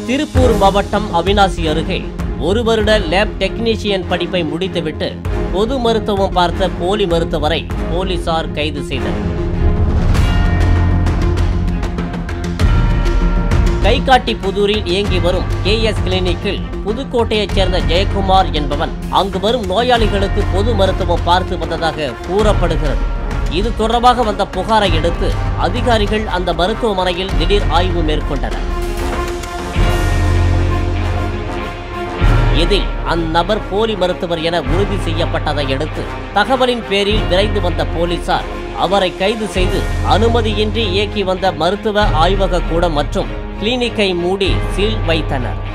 திருப்பூர் மாவட்டம் அவினாசி அருகே ஒரு வருட லேப் டெக்னீஷியன் படிப்பை முடித்துவிட்டு பொது மருத்துவம் பார்த்த போலி மருத்துவரை போலீசார் கைது செய்தனர் கைகாட்டி புதூரில் இயங்கி வரும் கேஎஸ் கிளினிக்கில் புதுக்கோட்டையைச் சேர்ந்த ஜெயக்குமார் என்பவன் அங்கு வரும் நோயாளிகளுக்கு பொது மருத்துவம் பார்த்து வந்ததாக கூறப்படுகிறது இது தொடர்பாக வந்த புகாரை அடுத்து அதிகாரிகள் அந்த மருத்துவமனையில் திடீர் ஆய்வு மேற்கொண்டனர் இதில் அந்நபர் போலி மருத்துவர் என உறுதி செய்யப்பட்டதை அடுத்து தகவலின் பேரில் விரைந்து வந்த போலீசார் அவரை கைது செய்து அனுமதியின்றி இயக்கி வந்த மருத்துவ ஆய்வக கூடம் மற்றும் கிளினிக்கை மூடி சீல் வைத்தனர்